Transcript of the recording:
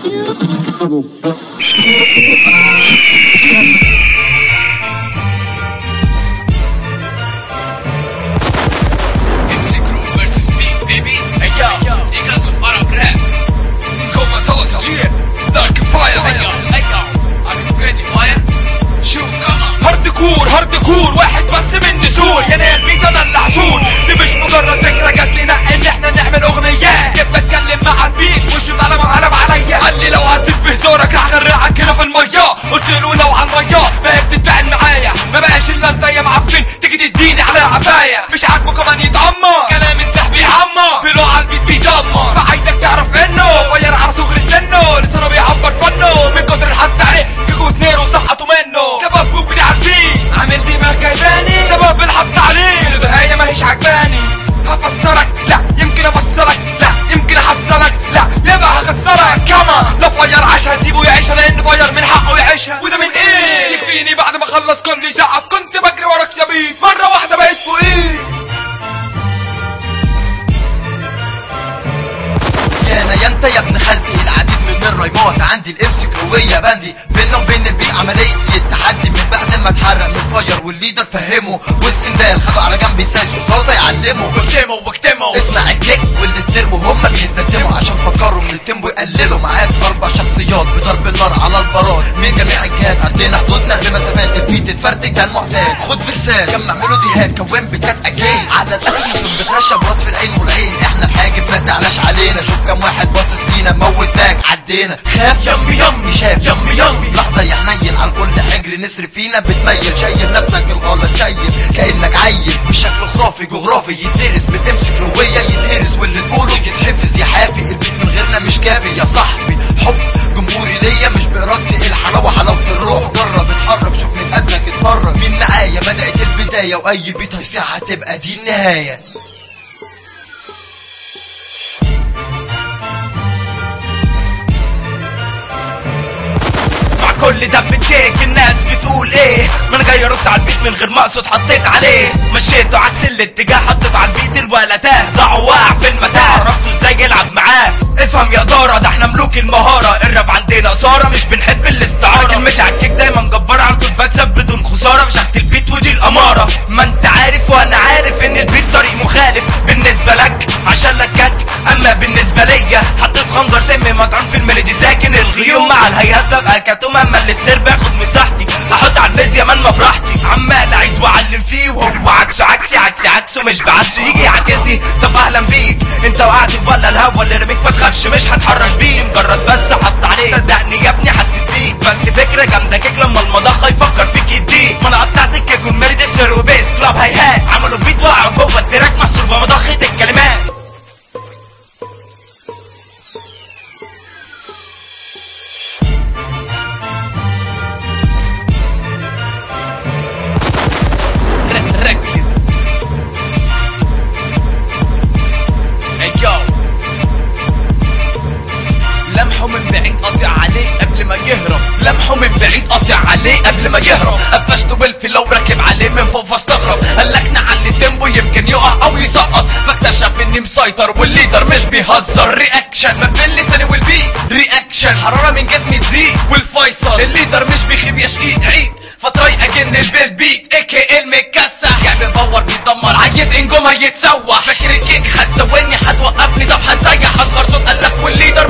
MC Crew versus Big Baby. Hey yo, Eagles of Arab Rap. Coma Salsa. Dark Fire. Hey yo, hey yo. Are you ready, fire? Shoot, come on. هارد كور هارد كور واحد بس من نسور يا ناس بيت انا اللي حصول دي مش مجرد فكره جات لنا ان احنا نعمل اغنيات جيت بتكلم مع البيت وشه اتقلب وقلب عليا قال لي لو هتزيد بهزارك راح اغرقك هنا في الميه قلت له لو على الميه فهي بتتفاعل معايا ما بقاش الا انت يا معفن تيجي تديني على قفايا مش عاجبه كمان يتعمر كلام السح بيعمر في له على البيت بيدمر فعايزك تعرف انه غير على صغر سنه لسانه بيعبر فنه من كتر الحد عليه جيجو سنيرو سقطوا منه سبب ممكن عارفين عامل دماغ جايباني سبب الحط عليه النهاية ماهيش عجباني هفسرك لا يمكن افسرك لا يمكن احسرك لا يبقى هخسرك كما لو فير عاش هسيبه يعيشها لان فير من حقه يعيشها وده من ايه يكفيني بعد ما خلص كل يسقف كنت بجري وراك يا بيت مرة واحدة بقيت فوقيه انا يا انت يا ابن خالتي العديد من الرايمات عندي الامس كروية باندي بينا وبين البي عملية تحدي من بعد ما اتحرق من فاير والليدر فهمه والسندال خدوا على جنب يساسوا صاصة يعلموا واكتموا واكتموا اسمع الكيك والستير وهم بيتندموا عشان فكروا من التيمبو يقللوا معاك اربع شخصيات بضرب النار على البارات من جميع الجهات عدينا حدودنا بمسافات البيت اتفرتك ده المعتاد خد فيرسات جمع ميلوديهات كون بيتات اجين على الاسد مسلم بترشى براد في العين والعين احنا الحاجب ما تعلاش علينا شوف كم واحد باصص لينا موتناك عدينا خاف يمي يمي شاف يمي يمي لحظه يا حنين على كل حجر نسر فينا بتميل شايل نفسك الغلط شايل كانك عيل بشكل خرافي جغرافي يدرس بالامس كرويه يدهرس واللي تقوله يتحفظ يا حافي البيت من غيرنا مش كافي يا صاحبي حب جمهوري ليا مش بإرادتي الحلاوة حلاوة الروح جرب اتحرك شوف من قبلك اتفرج مين معايا بدأت البداية وأي بيت هيصيح هتبقى دي النهاية مع كل دب كيك الناس بتقول ايه من جاي ارص على البيت من غير ما اقصد حطيت عليه مشيته عكس الاتجاه حطيت على البيت الولا تاه ضاع واقع في المتاهه عرفته ازاي يلعب معاه افهم يا دارة ده احنا ملوك المهارة الراب عندنا صارة مش بنحب الاستعارة كلمتي على الكيك دايما جبارة على طول بكسب بدون خسارة في شخت البيت ودي الامارة ما انت عارف وانا عارف ان البيت طريق مخالف بالنسبة لك عشان لك كك اما بالنسبة ليا حطيت خنجر سم مطعم في الميلودي ساكن الغيوم مع الهيهات ببقى كاتوم اما السنير باخد مساحتي احط على الميزيا من ما براحتي عمال اعيد واعلم فيه وهو عكسه عكسي عكسي عكسه مش بعكسه يجي يعكسني طب اهلا بيك انت وقعت في ولا الهوا اللي رميك ما تخافش مش هتحرش بيه مجرد بس حط عليك صدقني يا ابني حسيت بيك بس فكره جامده كيك لما المضخه يفكر فيك يديك ما انا قطعت الكيك والميري ديسنر وبيس كلاب هاي هات عملوا بيت وقعوا جوه التراك محسوبه مضخه الكلمات ر- ركز Hey yo. لمحه من بعيد قاطع عليه قبل ما يهرب لمحه من بعيد قاطع عليه قبل ما يهرب قفشته بالفي لو راكب عليه من فوق فاستغرب قال لك نعلي التيمبو يمكن يقع او يسقط فاكتشف اني مسيطر والليدر مش بيهزر رياكشن ما بين لساني والبيت رياكشن حراره من جسمي تزيد والفيصل الليدر مش بيخيب يا شقيق عيد فطريق اجن بالبيت اي كي المكسح يعني باور بيدمر عايز انجوم هيتسوح فاكر الكيك هتسويني هتوقفني طب هنسيح اصغر صوت قالك والليدر